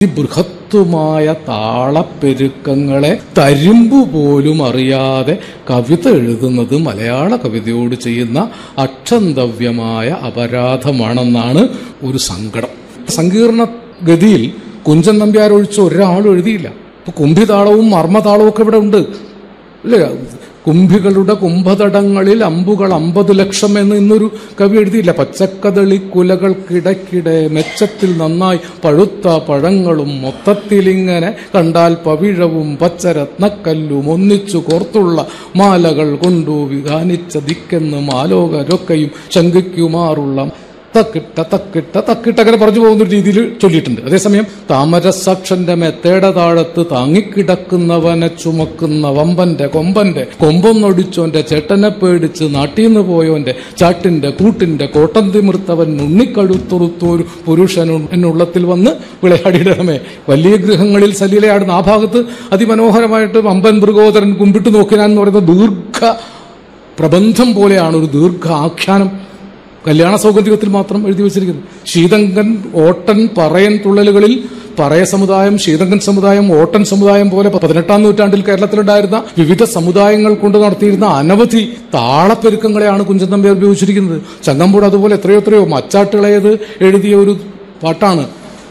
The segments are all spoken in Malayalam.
ബൃഹത്തുമായ താളപ്പെരുക്കങ്ങളെ തരിമ്പു പോലും അറിയാതെ കവിത എഴുതുന്നത് മലയാള കവിതയോട് ചെയ്യുന്ന അക്ഷന്തവ്യമായ അപരാധമാണെന്നാണ് ഒരു സങ്കടം സങ്കീർണ ഗതിയിൽ കുഞ്ചൻ നമ്പ്യാർ ഒഴിച്ച് ഒരാളും എഴുതിയില്ല ഇപ്പൊ കുംഭിതാളവും മർമ്മതാളവും ഒക്കെ ഇവിടെ ഉണ്ട് ഇല്ലേ കുംഭികളുടെ കുംഭതടങ്ങളിൽ അമ്പുകൾ അമ്പത് ലക്ഷം എന്ന് ഇന്നൊരു കവി എഴുതിയില്ല പച്ചക്കദളി കുലകൾക്കിടയ്ക്കിടെ മെച്ചത്തിൽ നന്നായി പഴുത്ത പഴങ്ങളും മൊത്തത്തിലിങ്ങനെ കണ്ടാൽ പവിഴവും പച്ചരത്നക്കല്ലും ഒന്നിച്ചു കോർത്തുള്ള മാലകൾ കൊണ്ടു വിധാനിച്ച ദിക്കെന്ന് മാലോകരൊക്കെയും ശങ്കിക്കുമാറുള്ള തക്കിട്ട തക്കിട്ട തക്കിട്ട അങ്ങനെ പറഞ്ഞു പോകുന്ന ഒരു രീതിയിൽ ചൊല്ലിയിട്ടുണ്ട് അതേസമയം താമരസാക്ഷന്റെ മെത്തേട താഴത്ത് താങ്ങിക്കിടക്കുന്നവനെ ചുമക്കുന്ന വമ്പന്റെ കൊമ്പന്റെ കൊമ്പൊന്നൊടിച്ചോന്റെ ചേട്ടനെ പേടിച്ച് നാട്ടീന്ന് പോയോന്റെ ചാട്ടിന്റെ കൂട്ടിന്റെ കോട്ടം തിമിർത്തവൻ ഉണ്ണിക്കഴുത്തുറുത്തോരു പുരുഷൻ എന്നുള്ളത്തിൽ വന്ന് വിളയാടിയിടമേ വലിയ ഗൃഹങ്ങളിൽ സലീലയാടുന്ന ആ ഭാഗത്ത് അതിമനോഹരമായിട്ട് വമ്പൻ മൃഗോദരൻ കുമ്പിട്ട് നോക്കിനാൻ എന്ന് പറയുന്ന ദീർഘ പ്രബന്ധം പോലെയാണ് ഒരു ദീർഘ ആഖ്യാനം കല്യാണ സൗഗന്ധികത്തിൽ മാത്രം എഴുതി വച്ചിരിക്കുന്നത് ശീതങ്കൻ ഓട്ടൻ പറയൻ തുള്ളലുകളിൽ പറയ സമുദായം ശീതങ്കൻ സമുദായം ഓട്ടൻ സമുദായം പോലെ പതിനെട്ടാം നൂറ്റാണ്ടിൽ കേരളത്തിലുണ്ടായിരുന്ന വിവിധ സമുദായങ്ങൾ കൊണ്ട് നടത്തിയിരുന്ന അനവധി താളപ്പെരുക്കങ്ങളെയാണ് കുഞ്ചൻ നമ്പ്യാർ ഉപയോഗിച്ചിരിക്കുന്നത് ചങ്ങമ്പൂട് അതുപോലെ എത്രയോ എത്രയോ മച്ചാട്ടിളയത് എഴുതിയ ഒരു പാട്ടാണ്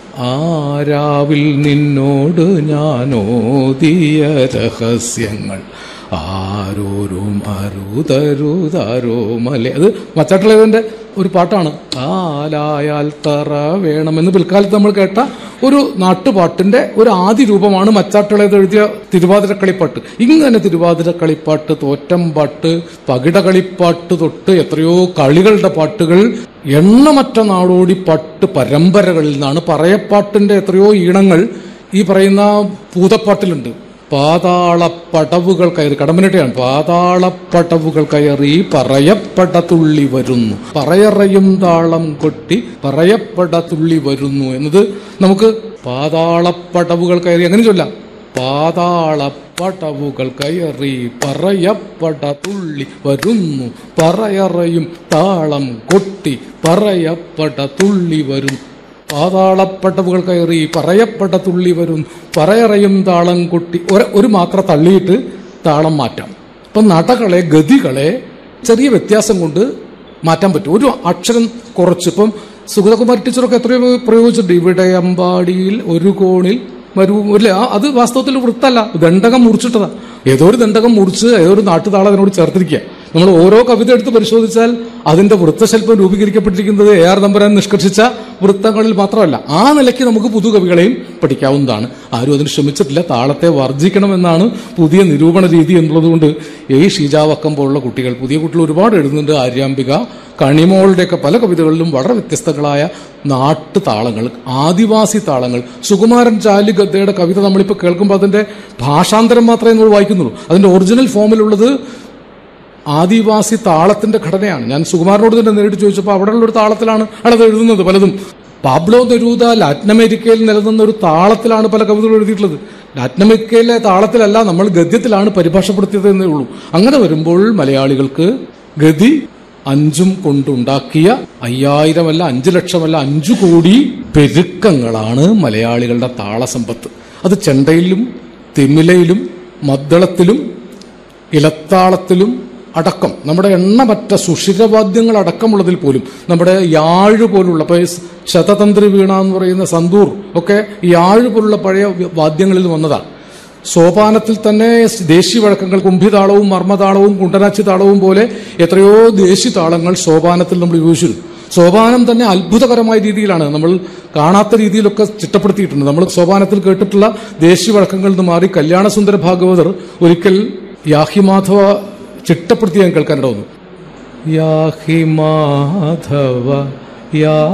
ആരാവിൽ നിന്നോട് ഞാൻ ഓതിയ രഹസ്യങ്ങൾ ആരോരും അരുതരുതാരോ മല അത് മച്ചാട്ടിളയതിന്റെ ഒരു പാട്ടാണ് കാലായാൽ തറ വേണമെന്ന് പിൽക്കാലത്ത് നമ്മൾ കേട്ട ഒരു നാട്ടുപാട്ടിന്റെ ഒരു ആദ്യ രൂപമാണ് മച്ചാട്ടിളയത് എഴുതിയ തിരുവാതിരക്കളിപ്പാട്ട് ഇങ്ങനെ തിരുവാതിരക്കളിപ്പാട്ട് തോറ്റംപാട്ട് പകിടകളിപ്പാട്ട് തൊട്ട് എത്രയോ കളികളുടെ പാട്ടുകൾ എണ്ണമറ്റ നാടോടി പാട്ട് പരമ്പരകളിൽ നിന്നാണ് പറയപ്പാട്ടിന്റെ എത്രയോ ഈണങ്ങൾ ഈ പറയുന്ന പൂതപ്പാട്ടിലുണ്ട് പാതാളപ്പടവുകൾ കയറി കടമ്പനിട്ടയാണ് പാതാളപ്പടവുകൾ കയറി പറയപ്പട തുള്ളി വരുന്നു പറയറയും താളം കൊട്ടി പറയപ്പട തുള്ളി വരുന്നു എന്നത് നമുക്ക് പാതാളപ്പടവുകൾ കയറി അങ്ങനെ ചൊല്ലാം പാതാളപ്പടവുകൾ കയറി പറയപ്പട തുള്ളി വരുന്നു പറയറയും താളം കൊട്ടി പറയപ്പട തുള്ളി വരുന്നു പാതാളപ്പടവുകൾ കയറി പറയപ്പെട്ട തുള്ളി വരും പറയറയും താളം കൊട്ടി ഒരു ഒരു മാത്ര തള്ളിയിട്ട് താളം മാറ്റാം ഇപ്പം നടകളെ ഗതികളെ ചെറിയ വ്യത്യാസം കൊണ്ട് മാറ്റാൻ പറ്റും ഒരു അക്ഷരം കുറച്ച് ഇപ്പം സുഗതകുമാരി ടീച്ചറൊക്കെ എത്രയോ പ്രയോഗിച്ചിട്ടുണ്ട് ഇവിടെ അമ്പാടിയിൽ ഒരു കോണിൽ വരൂ അല്ല അത് വാസ്തവത്തിൽ വൃത്തല്ല ദണ്ഡകം മുറിച്ചിട്ടതാ ഏതോ ഒരു ദണ്ഡകം മുറിച്ച് ഏതോ ഒരു നാട്ടുതാളം അതിനോട് ചേർത്തിരിക്കുക നമ്മൾ ഓരോ കവിത എടുത്ത് പരിശോധിച്ചാൽ അതിന്റെ വൃത്തശില്പം രൂപീകരിക്കപ്പെട്ടിരിക്കുന്നത് എ ആർ നമ്പരാൻ നിഷ്കർഷിച്ച വൃത്തങ്ങളിൽ മാത്രമല്ല ആ നിലയ്ക്ക് നമുക്ക് പുതുകവികളെയും പഠിക്കാവുന്നതാണ് ആരും അതിന് ശ്രമിച്ചിട്ടില്ല താളത്തെ വർജിക്കണമെന്നാണ് പുതിയ നിരൂപണ രീതി എന്നുള്ളതുകൊണ്ട് ഈ ഷീജാവക്കം പോലുള്ള കുട്ടികൾ പുതിയ കുട്ടികൾ ഒരുപാട് എഴുതുന്നുണ്ട് ആര്യാംബിക കണിമോളുടെയൊക്കെ പല കവിതകളിലും വളരെ വ്യത്യസ്തങ്ങളായ നാട്ടു താളങ്ങൾ ആദിവാസി താളങ്ങൾ സുകുമാരൻ ചാലി ഗദ്ദയുടെ കവിത നമ്മളിപ്പോൾ കേൾക്കുമ്പോൾ അതിന്റെ ഭാഷാന്തരം മാത്രമേ നമ്മൾ വായിക്കുന്നുള്ളൂ അതിന്റെ ഒറിജിനൽ ഫോമിലുള്ളത് ആദിവാസി താളത്തിന്റെ ഘടനയാണ് ഞാൻ സുകുമാരനോട് തന്നെ നേരിട്ട് ചോദിച്ചപ്പോൾ അവിടെയുള്ള ഒരു താളത്തിലാണ് അയാളത് എഴുതുന്നത് പലതും പാബ്ലോ നെരൂദ ലാറ്റിൻ അമേരിക്കയിൽ നിലനിന്ന ഒരു താളത്തിലാണ് പല കവിതകളും എഴുതിയിട്ടുള്ളത് ലാറ്റിൻ അമേരിക്കയിലെ താളത്തിലല്ല നമ്മൾ ഗദ്യത്തിലാണ് പരിഭാഷപ്പെടുത്തിയത് എന്നേ ഉള്ളൂ അങ്ങനെ വരുമ്പോൾ മലയാളികൾക്ക് ഗതി അഞ്ചും കൊണ്ടുണ്ടാക്കിയ അയ്യായിരമല്ല അഞ്ചു ലക്ഷമല്ല അഞ്ചു കോടി പെരുക്കങ്ങളാണ് മലയാളികളുടെ താളസമ്പത്ത് അത് ചെണ്ടയിലും തിമിലയിലും മദ്ദളത്തിലും ഇലത്താളത്തിലും അടക്കം നമ്മുടെ എണ്ണമറ്റ സുഷിരവാദ്യങ്ങൾ അടക്കമുള്ളതിൽ പോലും നമ്മുടെ യാഴ് പോലുള്ള ഇപ്പൊ ശതതന്ത്രി വീണ എന്ന് പറയുന്ന സന്തൂർ ഒക്കെ യാഴ് പോലുള്ള പഴയ വാദ്യങ്ങളിൽ വന്നതാണ് സോപാനത്തിൽ തന്നെ ദേശീയ വഴക്കങ്ങൾ കുംഭിതാളവും മർമ്മതാളവും കുണ്ടനാച്ചി താളവും പോലെ എത്രയോ ദേശീയ താളങ്ങൾ സോപാനത്തിൽ നമ്മൾ ഉപയോഗിച്ചിരുന്നു സോപാനം തന്നെ അത്ഭുതകരമായ രീതിയിലാണ് നമ്മൾ കാണാത്ത രീതിയിലൊക്കെ ചിട്ടപ്പെടുത്തിയിട്ടുണ്ട് നമ്മൾ സോപാനത്തിൽ കേട്ടിട്ടുള്ള ദേശീയ വഴക്കങ്ങളിൽ നിന്ന് മാറി കല്യാണസുന്ദര ഭാഗവതർ ഒരിക്കൽ യാഹിമാധവ ചിട്ടപ്പെടുത്തി ഞാൻ കേൾക്കാനിട വന്നു യാഹിമാധവ യാ